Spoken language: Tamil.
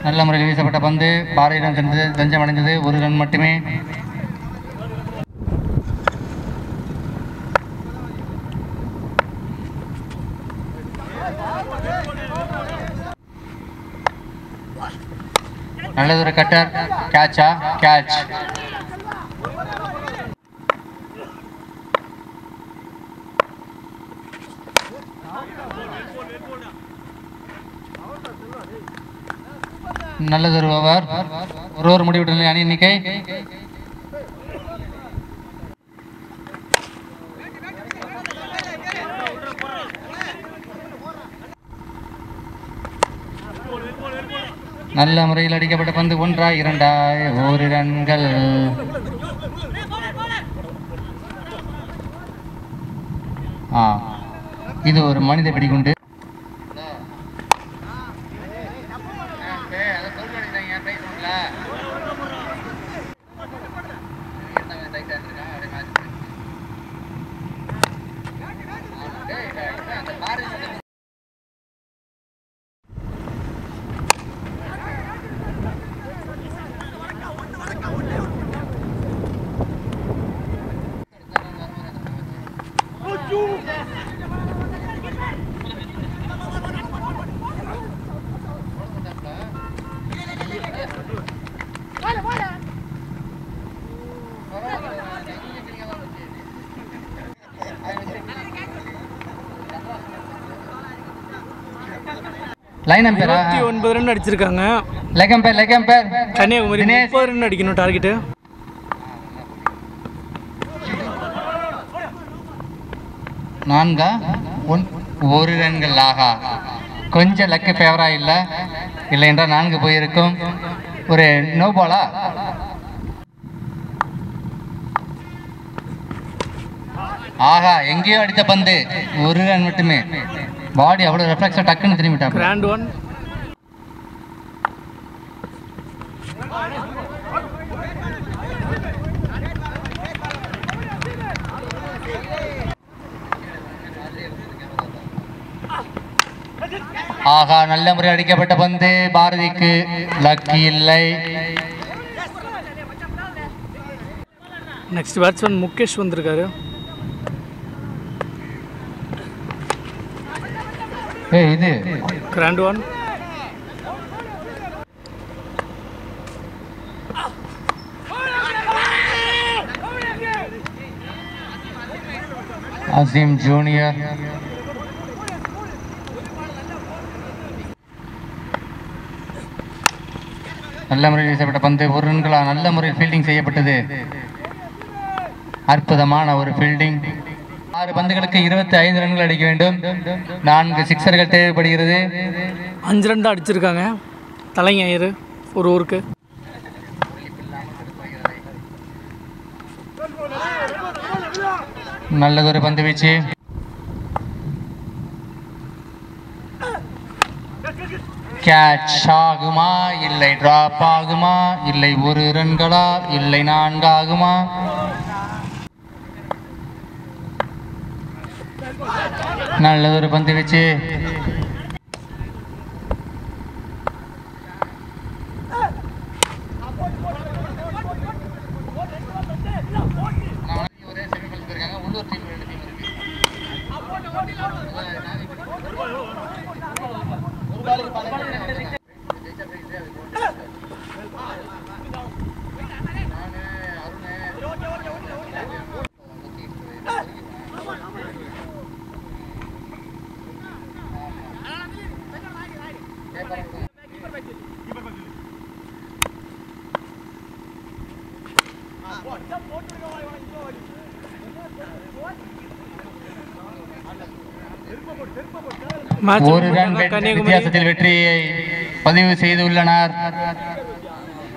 நல்ல முறையில் வீசப்பட்ட பந்து பாறையிடம் சென்று தஞ்சமடைந்தது ஒரு ரன் மட்டுமே நல்லதொரு கட்டர் கேட்சா கேட்ச் நல்லதொரு ஓவர் ஒரு ஓவர் முடிவுடன் அணி எண்ணிக்கை நல்ல முறையில் அடிக்கப்பட்ட பந்து ஒன்றா இரண்டா ஒரு ரன்கள் ஆ இது ஒரு மனித பிடிகுண்டு லைன் அம்பேரா இருபத்தி ஒன்பது ரன் அடிச்சிருக்காங்க leg umpire leg umpire Kanniyakumari Dinesh. முப்பது ரன் அடிக்கணும் டார்கெட்டு நான்கா ஒன் ஒரு ரன்கள் ஆகா கொஞ்சம் லக்கு ஃபேவரா இல்லை இல்லை என்றால் நான்கு போயிருக்கும் ஒரு நோ பாலா ஆஹா எங்கேயோ அடித்த பந்து ஒரு ரன் மட்டுமே பாடி அவ்வளோ ரெஃப்ளெக்ஸாக டக்குன்னு திரும்பிட்டான் கிராண்ட் ஒன் ஆகா நல்ல முறை அடிக்கப்பட்ட பந்து பாரதிக்கு லக்கி இல்லை நெக்ஸ்ட் பேட்ஸ்மேன் முகேஷ் வந்திருக்காரு ஏய் இது கிராண்ட் ஒன் அசீம் ஜூனியர் நல்ல முறையில் வீசப்பட்ட பந்து ஒரு ரன்களா நல்ல முறையில் ஃபீல்டிங் செய்யப்பட்டது அற்புதமான ஒரு ஃபீல்டிங் ஆறு பந்துகளுக்கு இருபத்தி ஐந்து ரன்கள் அடிக்க வேண்டும் நான்கு சிக்ஸர்கள் தேவைப்படுகிறது அஞ்சு ரன் தான் அடிச்சிருக்காங்க தலைஞாயிறு ஒரு ஊருக்கு நல்லதொரு பந்து வீச்சு கேட்ச் ஆகுமா இல்லை டிராப் ஆகுமா இல்லை ஒரு ரன்களா இல்லை நான்காகுமா நல்லதொரு பந்து வீச்சு மேட்ச் ஒரு ரன் கன்னியாகுமரி வித்தியாசத்தில் வெற்றியை பதிவு செய்துள்ளனர்